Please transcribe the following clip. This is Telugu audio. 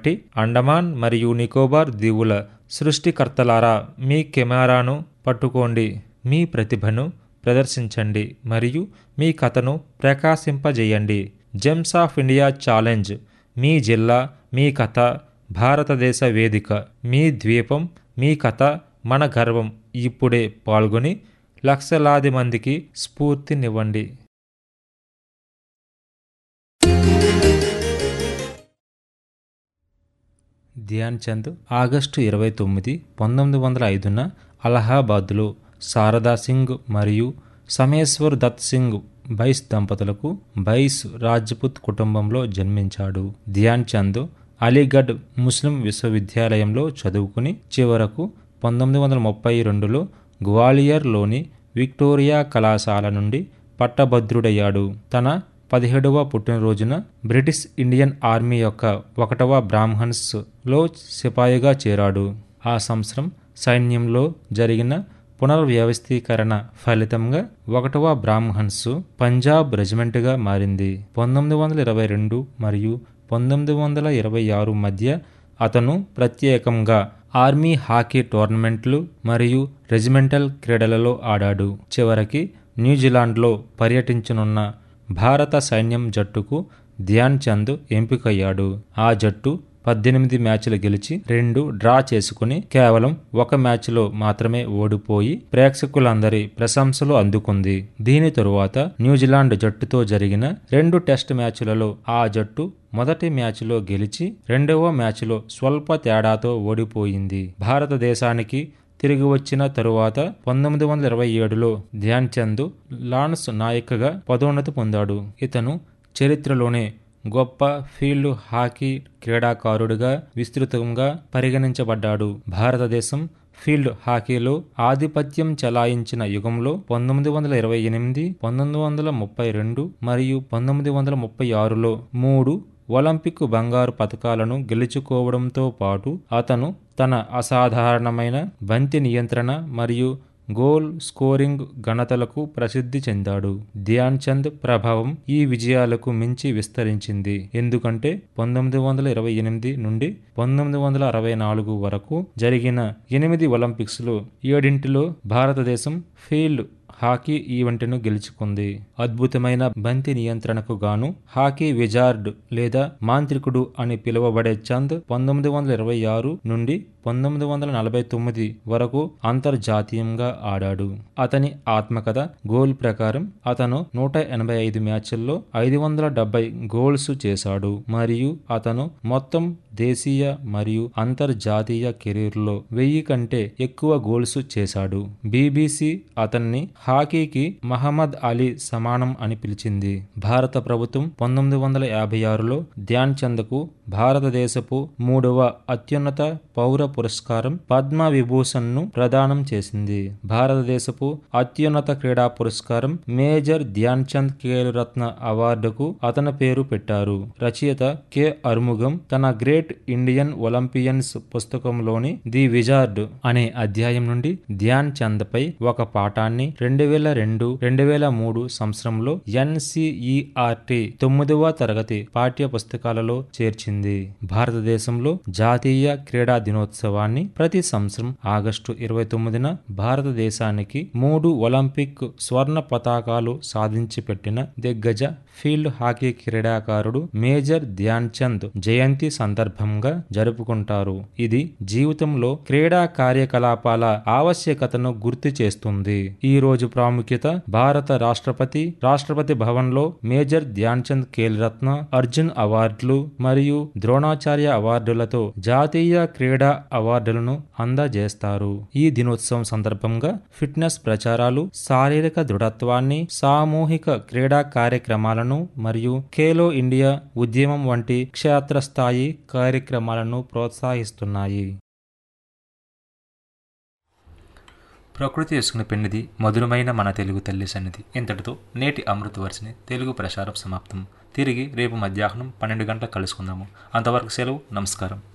కాబట్టి అండమాన్ మరియు నికోబార్ దీవుల సృష్టికర్తలారా మీ కెమెరాను పట్టుకోండి మీ ప్రతిభను ప్రదర్శించండి మరియు మీ కథను ప్రకాశింపజేయండి జెమ్స్ ఆఫ్ ఇండియా ఛాలెంజ్ మీ జిల్లా మీ కథ భారతదేశ వేదిక మీ ద్వీపం మీ కథ మన గర్వం ఇప్పుడే పాల్గొని లక్షలాది మందికి స్ఫూర్తినివ్వండి ధ్యాన్ చంద్ ఆగస్టు ఇరవై తొమ్మిది పంతొమ్మిది వందల ఐదున అలహాబాద్లో శారదా సింగ్ మరియు సమేశ్వర్ దత్ సింగ్ బైస్ దంపతులకు బైస్ రాజ్పుత్ కుటుంబంలో జన్మించాడు ధ్యాన్ చంద్ అలీగఢ్ ముస్లిం విశ్వవిద్యాలయంలో చదువుకుని చివరకు పంతొమ్మిది వందల ముప్పై రెండులో గ్వాలియర్లోని విక్టోరియా కళాశాల నుండి పట్టభద్రుడయ్యాడు తన పదిహేడవ పుట్టినరోజున బ్రిటిష్ ఇండియన్ ఆర్మీ యొక్క ఒకటవ బ్రాహ్మణ్స్ లో సిపాయిగా చేరాడు ఆ సంవత్సరం సైన్యంలో జరిగిన పునర్వ్యవస్థీకరణ ఫలితంగా ఒకటవ బ్రాహ్మణ్స్ పంజాబ్ రెజిమెంట్గా మారింది పంతొమ్మిది వందల ఇరవై రెండు మరియు పంతొమ్మిది వందల ఇరవై ఆరు మధ్య అతను ప్రత్యేకంగా ఆర్మీ హాకీ టోర్నమెంట్లు మరియు రెజిమెంటల్ క్రీడలలో ఆడాడు చివరికి న్యూజిలాండ్లో పర్యటించనున్న భారత సైన్యం జట్టుకు ధ్యాన్ చంద్ ఎంపికయ్యాడు ఆ జట్టు పద్దెనిమిది మ్యాచ్లు గెలిచి రెండు డ్రా చేసుకుని కేవలం ఒక మ్యాచ్లో మాత్రమే ఓడిపోయి ప్రేక్షకులందరి ప్రశంసలు అందుకుంది దీని తరువాత న్యూజిలాండ్ జట్టుతో జరిగిన రెండు టెస్ట్ మ్యాచ్లలో ఆ జట్టు మొదటి మ్యాచ్లో గెలిచి రెండవ మ్యాచ్లో స్వల్ప తేడాతో ఓడిపోయింది భారతదేశానికి తిరిగి వచ్చిన తరువాత పంతొమ్మిది వందల ఇరవై ఏడులో ధ్యాన్ చంద్ లాన్స్ నాయక్గా పదోన్నతి పొందాడు ఇతను చరిత్రలోనే గొప్ప ఫీల్డ్ హాకీ క్రీడాకారుడిగా విస్తృతంగా పరిగణించబడ్డాడు భారతదేశం ఫీల్డ్ హాకీలో ఆధిపత్యం చెలాయించిన యుగంలో పంతొమ్మిది వందల ఇరవై ఎనిమిది పంతొమ్మిది వందల ముప్పై రెండు మరియు పంతొమ్మిది వందల ముప్పై ఆరులో మూడు ఒలింపిక్ బంగారు పథకాలను గెలుచుకోవడంతో పాటు అతను తన అసాధారణమైన బంతి నియంత్రణ మరియు గోల్ స్కోరింగ్ ఘనతలకు ప్రసిద్ధి చెందాడు ధ్యాన్ చంద్ ప్రభావం ఈ విజయాలకు మించి విస్తరించింది ఎందుకంటే పంతొమ్మిది వందల ఇరవై ఎనిమిది నుండి పంతొమ్మిది వందల అరవై నాలుగు వరకు జరిగిన ఎనిమిది ఒలింపిక్స్లో ఏడింటిలో భారతదేశం ఫీల్డ్ హాకీ ఈవెంట్ను గెలుచుకుంది అద్భుతమైన బంతి నియంత్రణకు గాను హాకీ విజార్డ్ లేదా మాంత్రికుడు అని పిలువబడే చంద్ పంతొమ్మిది వందల ఇరవై ఆరు నుండి పంతొమ్మిది వందల నలభై తొమ్మిది వరకు అంతర్జాతీయంగా ఆడాడు అతని ఆత్మకథ గోల్ ప్రకారం అతను నూట ఎనభై ఐదు మ్యాచ్ల్లో ఐదు వందల డెబ్బై గోల్స్ చేశాడు మరియు అతను మొత్తం దేశీయ మరియు అంతర్జాతీయ కెరీర్లో వెయ్యి కంటే ఎక్కువ గోల్స్ చేశాడు బీబీసీ అతన్ని హాకీకి మహమ్మద్ అలీ సమానం అని పిలిచింది భారత ప్రభుత్వం పంతొమ్మిది వందల యాభై ఆరులో ధ్యాన్ చంద్కు భారతదేశపు మూడవ అత్యున్నత పౌర పురస్కారం పద్మ విభూషణ్ ప్రదానం చేసింది భారతదేశపు అత్యున్నత క్రీడా పురస్కారం మేజర్ ధ్యాన్ చంద్ ఖేల్ రత్న అవార్డుకు అతని పేరు పెట్టారు రచయిత కె అర్ముగం తన గ్రేట్ ఇండియన్ ఒలింపియన్స్ పుస్తకంలోని ది విజార్డ్ అనే అధ్యాయం నుండి ధ్యాన్ చంద్ పై ఒక పాఠాన్ని రెండు వేల రెండు రెండు వేల మూడు సంవత్సరంలో ఎన్సిఈఆర్టి తొమ్మిదవ తరగతి పాఠ్య పుస్తకాలలో చేర్చింది భారతదేశంలో జాతీయ క్రీడా దినోత్సవాన్ని ప్రతి సంవత్సరం ఆగస్టు ఇరవై తొమ్మిదిన భారతదేశానికి మూడు ఒలింపిక్ స్వర్ణ పతాకాలు సాధించి పెట్టిన దిగ్గజ ఫీల్డ్ హాకీ క్రీడాకారుడు మేజర్ ధ్యాన్ చంద్ జయంతి సందర్భంగా జరుపుకుంటారు ఇది జీవితంలో క్రీడా కార్యకలాపాల ఆవశ్యకతను గుర్తు చేస్తుంది ఈ రోజు ప్రాముఖ్యత భారత రాష్ట్రపతి రాష్ట్రపతి భవన్లో మేజర్ ధ్యాన్ చంద్ ఖేల్ రత్న అర్జున్ అవార్డులు మరియు ద్రోణాచార్య అవార్డులతో జాతీయ క్రీడా అవార్డులను అందజేస్తారు ఈ దినోత్సవం సందర్భంగా ఫిట్నెస్ ప్రచారాలు శారీరక దృఢత్వాన్ని సామూహిక క్రీడా కార్యక్రమాలను మరియు ఖేలో ఇండియా ఉద్యమం వంటి క్షేత్రస్థాయి కార్యక్రమాలను ప్రోత్సహిస్తున్నాయి ప్రకృతి వేసుకున్న పెన్నిది మధురమైన మన తెలుగు తల్లి సన్నిధి ఇంతటితో నేటి అమృత వర్షిని తెలుగు ప్రసారం సమాప్తం తిరిగి రేపు మధ్యాహ్నం పన్నెండు గంటలకు కలుసుకుందాము అంతవరకు సెలవు నమస్కారం